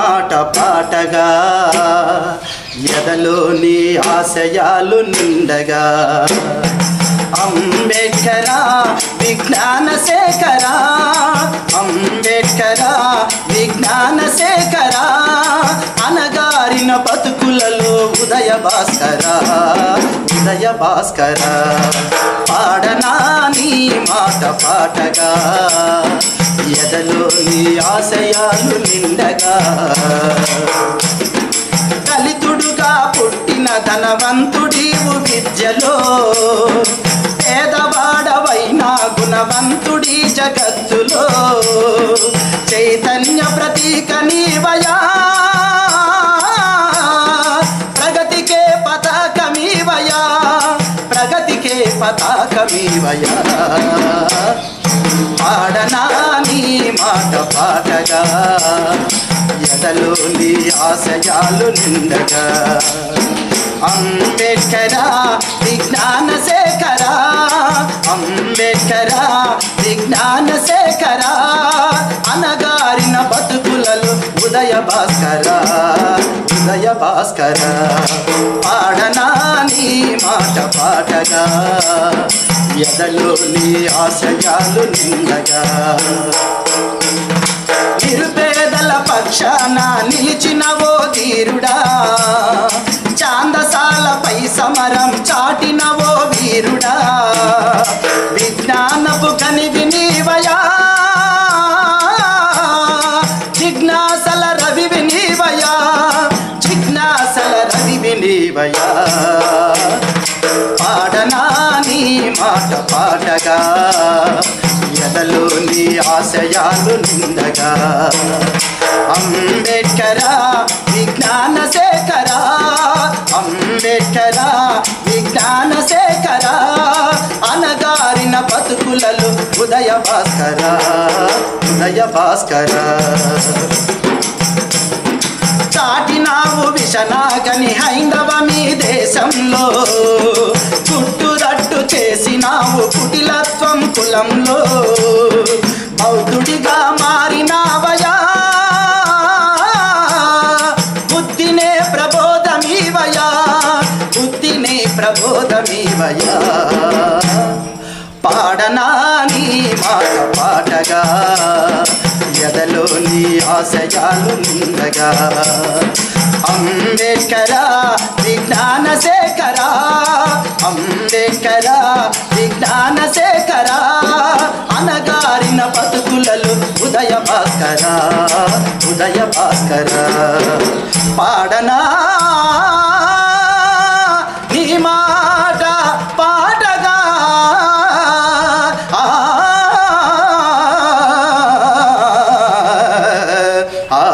మాట పాటగా ఎదలోని ఆశయాలు నిండగా అంబేడ్కరా విజ్ఞాన శేఖరా అంబేడ్కరా విజ్ఞాన శేఖరా అనగారిన బతుకులలో ఉదయ భాస్కరా ఉదయ భాస్కరా పాడనా నీ మాట పాటగా ఎదలోని ఆశయాలు నిండగా దళితుడుగా పుట్టిన ధనవంతుడీవు విద్యలో పేదవాడవైన గుణవంతుడి జగత్తులో చైతన్య ప్రతీక నీవయా ప్రగతికే పతాకమీవయా ప్రగతికే పతాకమీవయా పాడనా నీ మాట పాటగా ఎదలోని ఆశయాలు నిండగా అంబేడ్కరా విజ్ఞాన శేఖరా అంబేడ్కరా విజ్ఞాన శేఖరా అనగారిన బతుకులలో ఉదయ భాస్కరా ఉదయ భాస్కరా పాడనా నీ మాట పాటగా ఎదలోని ఆశయాలు నిండగా నిరుపేదల పక్షాన నిలిచినవో ధీరుడా చాందసాలపై సమరం చాటినవో వీరుడా విజ్ఞానపు కనివి నీవయా జిజ్ఞాసల రవి నీవయా జిజ్ఞాసల రవి నీవయా పాడనా నీ మాట పాటగా ఎదలోని ఆశయాలు నిండగా అంబేడ్కరా విజ్ఞాన శేఖరా అంబేడ్కరా విజ్ఞాన శేఖరా అనగారిన బతుకులలో ఉదయ భాస్కరా ఉదయ భాస్కరా చాటినావు విషనాగని హైందవ మీ దేశంలో చుట్టురట్టు చేసినావు కుటిలత్వం కులంలో బౌద్ధుడిగా మారినావయా బుద్ధినే ప్రబోధమీవయా బుద్ధినే ప్రబోధమీవయా పాడనా నీ మాట పాటగా ఎదలోని ఆశయాలు నిండగా అంబేడ్కరా విజ్ఞాన శేఖరా అంబేడ్కరా విజ్ఞాన శేఖరా అనగారిన బతుకులలో ఉదయ భాస్కరా ఉదయ భాస్కరా పాడనా నీ మాట పాటగా ఆ ఆ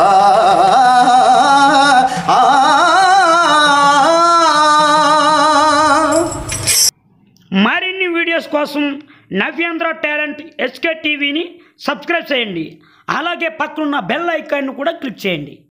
మరిన్ని వీడియోస్ కోసం నవ్యాంధ్ర టాలెంట్ ఎస్కే టీవీని సబ్స్క్రైబ్ చేయండి అలాగే పక్కనున్న బెల్ ఐకాన్ను కూడా క్లిక్ చేయండి